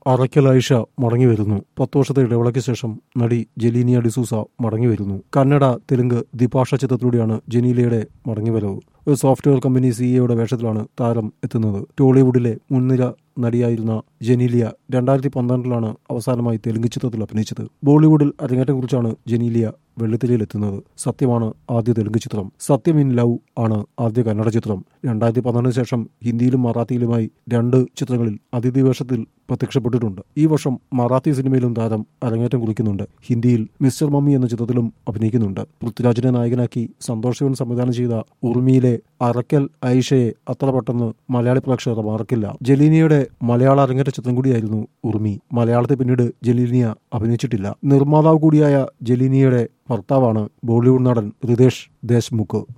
അറയ്ക്കൽ ആയിഷ മടങ്ങി വരുന്നു പത്ത് വർഷത്തെ ഇടവേളയ്ക്ക് ശേഷം നടി ജലീനിയ ഡിസൂസ മടങ്ങി വരുന്നു കന്നഡ തെലുങ്ക് ദ്വിഭാഷ ചിത്രത്തിലൂടെയാണ് ജനീലയുടെ മടങ്ങിവരവ് ഒരു സോഫ്റ്റ്വെയർ കമ്പനി സിഇഒയുടെ വേഷത്തിലാണ് താരം എത്തുന്നത് ടോളിവുഡിലെ മുൻനിര നടിയായിരുന്ന ജനീലിയ രണ്ടായിരത്തി പന്ത്രണ്ടിലാണ് അവസാനമായി തെലുങ്ക് ചിത്രത്തിൽ അഭിനയിച്ചത് ബോളിവുഡിൽ അരങ്ങേറ്റം കുറിച്ചാണ് ജനീലിയ വെള്ളിത്തിരയിലെത്തുന്നത് സത്യമാണ് ആദ്യ തെലുങ്ക് ചിത്രം സത്യം ഇൻ ലവ് ആണ് ആദ്യ കന്നഡ ചിത്രം രണ്ടായിരത്തി പന്ത്രണ്ടിന് ശേഷം ഹിന്ദിയിലും മറാത്തിയിലുമായി രണ്ട് ചിത്രങ്ങളിൽ അതിഥി വേഷത്തിൽ പ്രത്യക്ഷപ്പെട്ടിട്ടുണ്ട് ഈ വർഷം മറാത്തി സിനിമയിലും താരം അരങ്ങേറ്റം കുറിക്കുന്നുണ്ട് ഹിന്ദിയിൽ മിസ്റ്റർ മമ്മി എന്ന ചിത്രത്തിലും അഭിനയിക്കുന്നുണ്ട് പൃഥ്വിരാജിനെ നായകനാക്കി സന്തോഷ് ശിവൻ സംവിധാനം ചെയ്ത ഉർമിയിലെ അറക്കൽ ഐഷയെ അത്ര പെട്ടെന്ന് മലയാളി പ്രേക്ഷകർ മറക്കില്ല ജലീനിയയുടെ മലയാള അരങ്ങേറ്റ ചിത്രം കൂടിയായിരുന്നു ഉർമി മലയാളത്തിൽ പിന്നീട് ജലീനിയ അഭിനയിച്ചിട്ടില്ല നിർമ്മാതാവ് കൂടിയായ ജലീനിയയുടെ ഭർത്താവാണ് ബോളിവുഡ് നടൻ റിതേഷ് ദേശ്മുഖ്